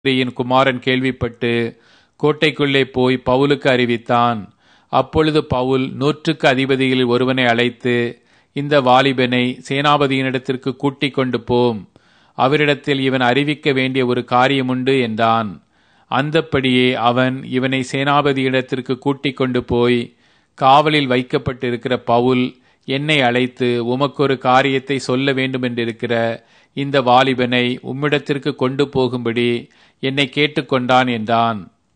யின் குமாரன் கேள்விப்பட்டு கோட்டைக்குள்ளே போய் பவுலுக்கு அறிவித்தான் அப்பொழுது பவுல் நூற்றுக்கு அதிபதிகளில் ஒருவனை அழைத்து இந்த வாலிபனை சேனாபதியினிடத்திற்கு கூட்டிக் கொண்டு போம் அவரிடத்தில் இவன் அறிவிக்க வேண்டிய ஒரு காரியமுண்டு என்றான் அந்தப்படியே அவன் இவனை சேனாபதியிடத்திற்கு கூட்டிக் கொண்டு போய் காவலில் வைக்கப்பட்டிருக்கிற பவுல் என்னை அழைத்து உமக்கொரு காரியத்தை சொல்ல வேண்டுமென்றிருக்கிற இந்த வாலிபனை உம்மிடத்திற்கு கொண்டு போகும்படி என்னை கேட்டுக்கொண்டான் என்றான்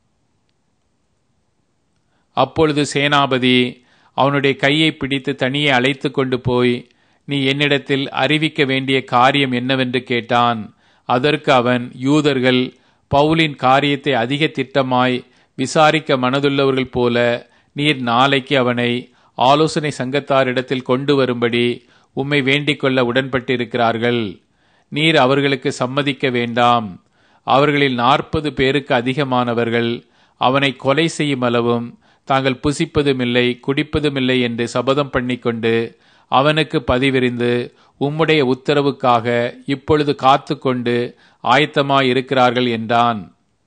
அப்பொழுது சேனாபதி அவனுடைய கையை பிடித்து தனியே அழைத்து கொண்டு போய் நீ என்னிடத்தில் அறிவிக்க வேண்டிய காரியம் என்னவென்று கேட்டான் அதற்கு அவன் யூதர்கள் பவுலின் காரியத்தை அதிக திட்டமாய் விசாரிக்க மனதுள்ளவர்கள் போல நீர் நாளைக்கு அவனை ஆலோசனை சங்கத்தாரிடத்தில் கொண்டு வரும்படி உம்மை வேண்டிக் கொள்ள உடன்பட்டிருக்கிறார்கள் நீர் அவர்களுக்கு சம்மதிக்க வேண்டாம் அவர்களில் நாற்பது பேருக்கு அதிகமானவர்கள் அவனை கொலை செய்யும் அளவும் தாங்கள் புசிப்பதுமில்லை குடிப்பதுமில்லை என்று சபதம் பண்ணிக்கொண்டு அவனுக்கு பதிவிரிந்து உம்முடைய உத்தரவுக்காக இப்பொழுது காத்து கொண்டு ஆயத்தமாயிருக்கிறார்கள் என்றான்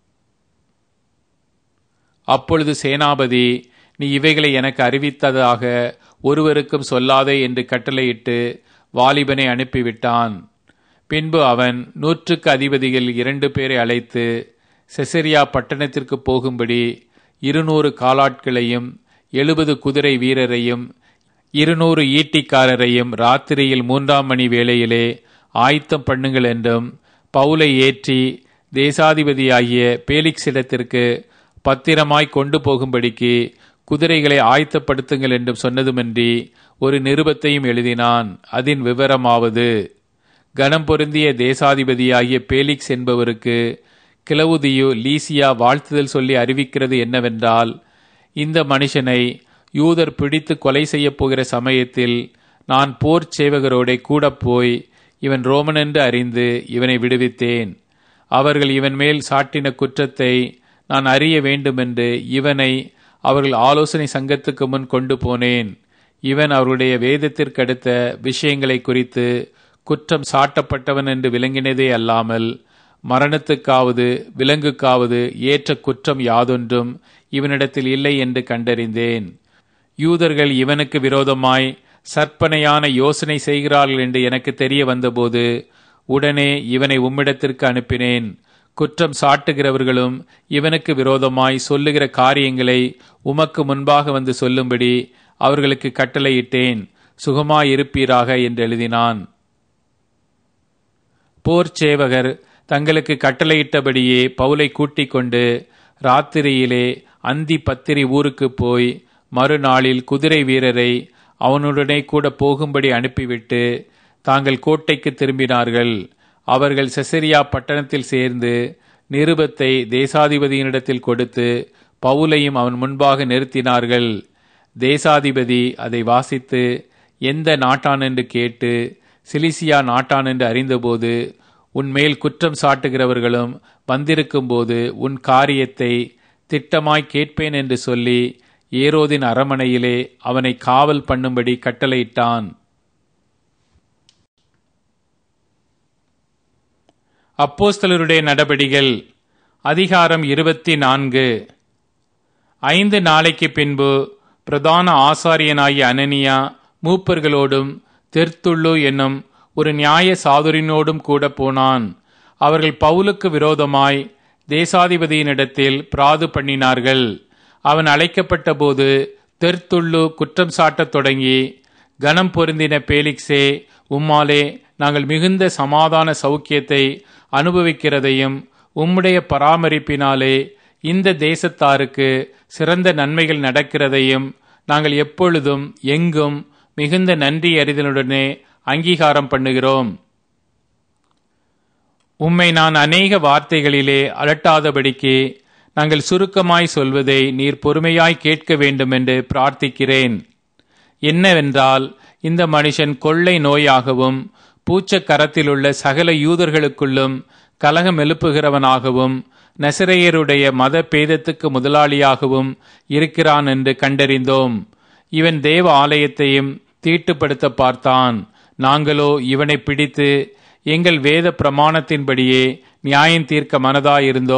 அப்பொழுது சேனாபதி நீ இவைகளை எனக்கு அறிவித்ததாக ஒருவருக்கும் சொல்லாதே என்று கட்டளையிட்டு வாலிபனை அனுப்பிவிட்டான் பின்பு அவன் நூற்றுக்கு அதிபதிகள் இரண்டு பேரை அழைத்து செசரியா பட்டணத்திற்கு போகும்படி இருநூறு காலாட்களையும் எழுபது குதிரை வீரரையும் இருநூறு ஈட்டிக்காரரையும் ராத்திரியில் மூன்றாம் மணி வேளையிலே ஆயத்தம் பண்ணுங்கள் என்றும் பவுலை ஏற்றி தேசாதிபதியாகிய பேலிக்ஸிடத்திற்கு பத்திரமாய் கொண்டு போகும்படிக்கு குதிரைகளை ஆயத்தப்படுத்துங்கள் என்றும் சொன்னதுமன்றி ஒரு நிருபத்தையும் எழுதினான் அதன் விவரமாவது கனம் பொருந்திய தேசாதிபதியாகிய பேலிக்ஸ் என்பவருக்கு கிளவுதியு லீசியா வாழ்த்துதல் சொல்லி அறிவிக்கிறது என்னவென்றால் இந்த மனுஷனை யூதர் பிடித்து கொலை செய்யப் போகிற சமயத்தில் நான் போர் சேவகரோட கூட போய் இவன் ரோமன் என்று அறிந்து இவனை விடுவித்தேன் அவர்கள் இவன் மேல் சாட்டின குற்றத்தை நான் அறிய வேண்டுமென்று இவனை அவர்கள் ஆலோசனை சங்கத்துக்கு முன் கொண்டு போனேன் இவன் அவருடைய வேதத்திற்கடுத்த விஷயங்களை குறித்து குற்றம் சாட்டப்பட்டவன் என்று விளங்கினதே அல்லாமல் மரணத்துக்காவது விலங்குக்காவது ஏற்ற குற்றம் யாதொன்றும் இவனிடத்தில் இல்லை என்று கண்டறிந்தேன் யூதர்கள் இவனுக்கு விரோதமாய் சற்பனையான யோசனை செய்கிறார்கள் என்று எனக்கு தெரிய வந்தபோது உடனே இவனை உம்மிடத்திற்கு அனுப்பினேன் குற்றம் சாட்டுகிறவர்களும் இவனுக்கு விரோதமாய் சொல்லுகிற காரியங்களை உமக்கு முன்பாக வந்து சொல்லும்படி அவர்களுக்கு கட்டளையிட்டேன் சுகமாயிருப்பீராக என்று எழுதினான் போர் சேவகர் தங்களுக்கு கட்டளையிட்டபடியே பவுலை கூட்டிக் கொண்டு ராத்திரியிலே அந்தி பத்திரி ஊருக்கு போய் மறுநாளில் குதிரை வீரரை அவனுடனே கூட போகும்படி அனுப்பிவிட்டு தாங்கள் கோட்டைக்கு திரும்பினார்கள் அவர்கள் செசரியா பட்டணத்தில் சேர்ந்து நிருபத்தை தேசாதிபதியினிடத்தில் கொடுத்து பவுலையும் அவன் முன்பாக நிறுத்தினார்கள் தேசாதிபதி அதை வாசித்து எந்த நாட்டான் என்று கேட்டு சிலிசியா நாட்டான் என்று அறிந்தபோது உன்மேல் குற்றம் சாட்டுகிறவர்களும் வந்திருக்கும்போது உன் காரியத்தை திட்டமாய் கேட்பேன் என்று சொல்லி ஏரோதின் அரமனையிலே அவனை காவல் பண்ணும்படி கட்டளையிட்டான் அப்போஸ்தலருடைய நடபடிகள் அதிகாரம் இருபத்தி நான்கு ஐந்து நாளைக்கு பின்பு பிரதான ஆசாரியனாகிய அனனியா மூப்பர்களோடும் தெர்த்துள்ளு என்னும் ஒரு நியாய சாதுரினோடும் கூட போனான் அவர்கள் பவுலுக்கு விரோதமாய் தேசாதிபதியினிடத்தில் பிராது பண்ணினார்கள் அவன் அழைக்கப்பட்ட போது தெர்த்துள்ளு குற்றம் சாட்டத் தொடங்கி கனம் பொருந்தின பேலிக்ஸே உம்மாலே நாங்கள் மிகுந்த சமாதான சௌக்கியத்தை அனுபவிக்கிறதையும் உம்முடைய பராமரிப்பினாலே இந்த தேசத்தாருக்கு சிறந்த நன்மைகள் நடக்கிறதையும் நாங்கள் எப்பொழுதும் எங்கும் மிகுந்த நன்றி அறிதலுடனே அங்கீகாரம் பண்ணுகிறோம் உம்மை நான் அநேக வார்த்தைகளிலே அலட்டாதபடிக்கு நாங்கள் சுருக்கமாய் சொல்வதை நீர் பொறுமையாய் கேட்க வேண்டுமென்று பிரார்த்திக்கிறேன் என்னவென்றால் இந்த மனுஷன் கொள்ளை நோயாகவும் பூச்ச கரத்திலுள்ள சகல யூதர்களுக்குள்ளும் கலகம் எழுப்புகிறவனாகவும் நசிரையருடைய மத பேதத்துக்கு முதலாளியாகவும் இருக்கிறான் என்று கண்டறிந்தோம் இவன் தேவ ஆலயத்தையும் தீட்டுப்படுத்த பார்த்தான் நாங்களோ இவனை பிடித்து எங்கள் வேத பிரமாணத்தின்படியே நியாயம் தீர்க்க மனதாயிருந்தோ